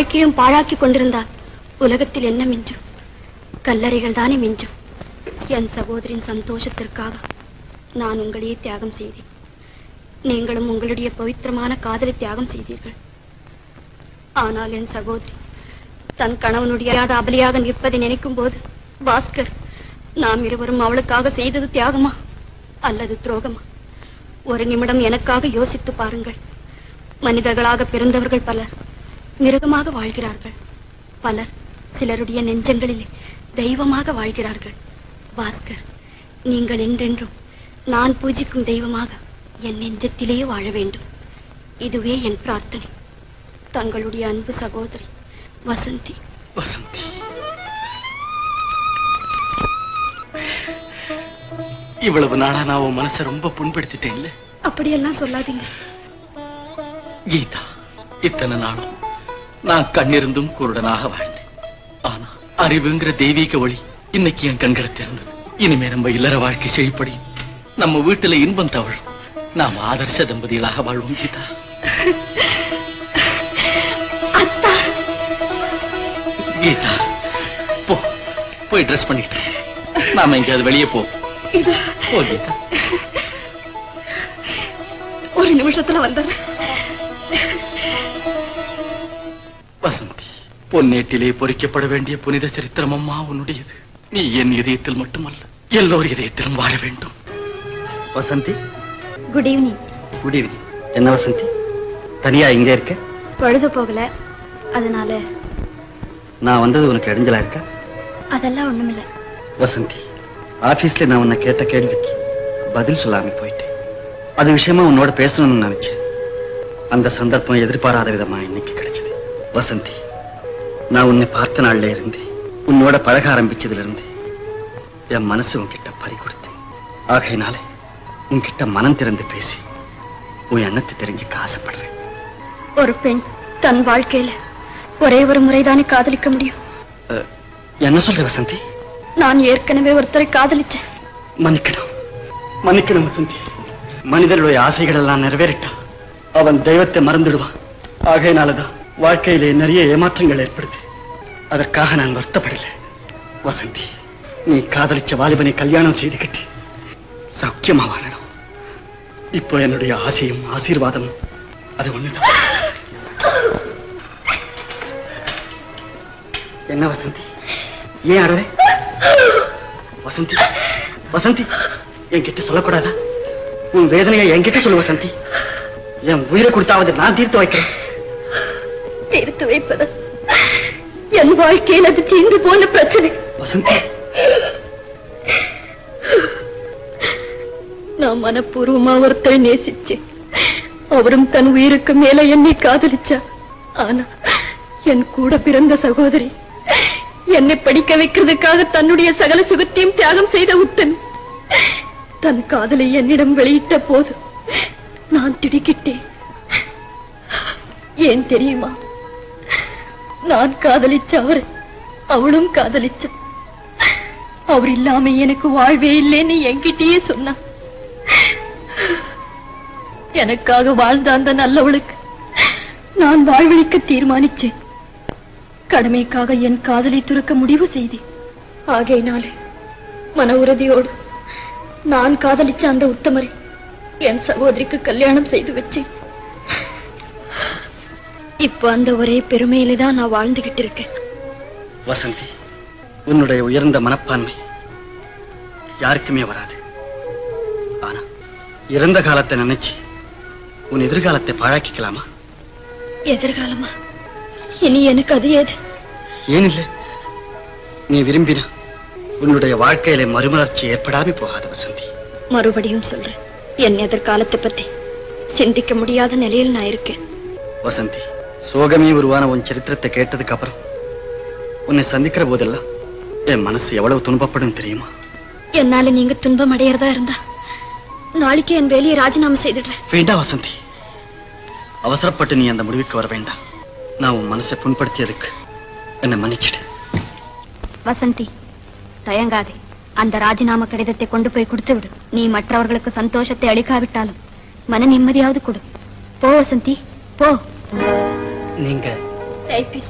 வாழ்க்கையும் பாழாக்கி கொண்டிருந்தால் உலகத்தில் என்ன மிஞ்சும் கல்லறைகள் தானே மிஞ்சும் என் சகோதரின் சந்தோஷத்திற்காக நான் உங்களையே தியாகம் செய்தேன் நீங்களும் உங்களுடைய பவித்திரமான காதலை தியாகம் செய்தீர்கள் ஆனால் என் சகோதரி தன் கணவனுடைய அறியாத அபலியாக நிற்பதை நினைக்கும் போது பாஸ்கர் நாம் இருவரும் அவளுக்காக செய்தது தியாகமா அல்லது துரோகமா ஒரு நிமிடம் எனக்காக யோசித்து பாருங்கள் மனிதர்களாக பிறந்தவர்கள் பலர் மிருகமாக வாழ்கிறார்கள் பலர் சிலருடைய நெஞ்சங்களிலே தெய்வமாக வாழ்கிறார்கள் பாஸ்கர் நீங்கள் என்றென்றும் நான் பூஜிக்கும் தெய்வமாக என் நெஞ்சத்திலேயே வாழ வேண்டும் இதுவே என் பிரார்த்தனை தங்களுடைய அன்பு சகோதரி வசந்தி வசந்தி இவ்வளவு நாளா நான் உன் மனசை ரொம்ப புண்படுத்திட்டேன் இல்ல அப்படியெல்லாம் சொல்லாதீங்க கீதா இத்தனை நாளும் நான் கண்ணிருந்தும் குருடனாக வாழ்ந்தேன் ஆனா அறிவுங்கிற தெய்வீக ஒளி இன்னைக்கு என் கண்களை திறந்தது இனிமே நம்ம இல்லற வாழ்க்கை செழிப்படி நம்ம வீட்டுல இன்பம் தவழும் நாம் ஆதர்ச தம்பதிகளாக வாழ்வோம் கீதா கீதா போ போய் ட்ரெஸ் பண்ணிட்டு நாம எங்கேயாவது வெளியே போ போ கீதா ஒரு நிமிஷத்துல வந்துடுறேன் வசந்தி பொன்னேட்டிலே பொறிக்கப்பட வேண்டிய புனித சரித்திரம் அம்மா உன்னுடையது நீ என் இதயத்தில் மட்டுமல்ல எல்லோர் இதயத்திலும் வாழ வேண்டும் Vasanthi good evening good evening என்ன வசந்தி தனியா இங்க இருக்க பொழுது போகல அதனால நான் வந்தது உனக்கு இடைஞ்சலா இருக்கா அதெல்லாம் ஒண்ணுமில்ல வசந்தி ஆபீஸ்ல நான் உன்னை கேட்ட கேள்விக்கு பதில் சொல்லாம போயிட்டேன் அது விஷயமா உன்னோட பேசணும்னு நினைச்சேன் அந்த சந்தர்ப்பம் எதிர்பாராத விதமா இன்னைக்கு கிடைச்சது வசந்தி நான் உன்னை பார்த்த நாள்ல இருந்து உன்னோட பழக ஆரம்பிச்சதுல இருந்து என் மனசு உன்கிட்ட பறி கொடுத்தேன் ஆகையினால உன்கிட்ட மனம் திறந்து பேசி உன் எண்ணத்தை தெரிஞ்சுக்க ஆசைப்படுறேன் ஒரு பெண் தன் வாழ்க்கையில ஒரே ஒரு முறைதானே காதலிக்க முடியும் அஹ், என்ன சொல்ற வசந்தி நான் ஏற்கனவே ஒருத்தரை காதலிச்சேன் மன்னிக்கணும் மன்னிக்கணும் வசந்தி மனிதனுடைய ஆசைகள் எல்லாம் நிறைவேறிட்டா அவன் தெய்வத்தை மறந்துடுவான் ஆகையினாலதான் வாழ்க்கையிலே நிறைய ஏமாற்றங்கள் ஏற்படுது அதற்காக நான் வருத்தப்படல வசந்தி நீ காதலிச்ச வாலிபனை கல்யாணம் செய்துக்கிட்டு சௌக்கியமா வாழணும் இப்போ என்னுடைய ஆசையும் ஆசீர்வாதமும் அது ஒண்ணுதான் என்ன வசந்தி ஏன் அழறே வசந்தி வசந்தி என்கிட்ட சொல்லக்கூடாதா உன் வேதனையை என்கிட்ட சொல்லு வசந்தி என் உயிரை கொடுத்தாவது நான் தீர்த்து வைக்கிறேன் தீர்த்து வைப்பது என் வாழ்க்கையில் அது தீர்ந்து போன பிரச்சனை வசந்தி நான் மனப்பூர்வமா ஒருத்தரை நேசிச்சேன் அவரும் தன் உயிருக்கு மேல என்னை காதலிச்சா ஆனா என் கூட பிறந்த சகோதரி என்னை படிக்க வைக்கிறதுக்காக தன்னுடைய சகல சுகத்தையும் தியாகம் செய்த உத்தமி தன் காதலை என்னிடம் வெளியிட்ட போது நான் திடுக்கிட்டேன் ஏன் தெரியுமா நான் காதலிச்ச அவரை அவளும் காதலிச்ச அவர் இல்லாம எனக்கு வாழ்வே இல்லைன்னு என்கிட்டயே சொன்னா எனக்காக வாழ்ந்த அந்த நல்லவளுக்கு நான் வாழ்வழிக்க தீர்மானிச்சேன் கடமைக்காக என் காதலை துறக்க முடிவு செய்தேன் ஆகையினாலே மன உறுதியோடு நான் காதலிச்ச அந்த உத்தமரை என் சகோதரிக்கு கல்யாணம் செய்து வச்சேன் இப்போ அந்த ஒரே பெருமையில தான் நான் வாழ்ந்துகிட்டு இருக்கேன் வசந்தி உன்னுடைய உயர்ந்த மனப்பான்மை யாருக்குமே வராது ஆனா இறந்த காலத்தை நினைச்சு உன் எதிர்காலத்தை பாழாக்கிக்கலாமா எதிர்காலமா இனி எனக்கு அது ஏது ஏன் இல்லை நீ விரும்பினா உன்னுடைய வாழ்க்கையில மறுமலர்ச்சி ஏற்படாம போகாது வசந்தி மறுபடியும் சொல்றேன் என் எதிர்காலத்தை பத்தி சிந்திக்க முடியாத நிலையில் நான் இருக்கேன் வசந்தி சோகமே உருவான உன் சரித்திரத்தை கேட்டதுக்கு அப்புறம் உன்னை சந்திக்கிற போதெல்லாம் என் மனசு எவ்வளவு துன்பப்படும் தெரியுமா என்னால நீங்க துன்பம் அடையறதா இருந்தா நாளைக்கு என் வேலையை ராஜினாமா செய்துடுறேன் வேண்டாம் வசந்தி அவசரப்பட்டு நீ அந்த முடிவுக்கு வர வேண்டாம் நான் உன் மனசை புண்படுத்தியதுக்கு என்னை மன்னிச்சிடு வசந்தி தயங்காதே அந்த ராஜினாமா கடிதத்தை கொண்டு போய் கொடுத்து விடு நீ மற்றவர்களுக்கு சந்தோஷத்தை அளிக்காவிட்டாலும் மன நிம்மதியாவது கொடு போ வசந்தி போ நீங்க டைபிஸ்ட்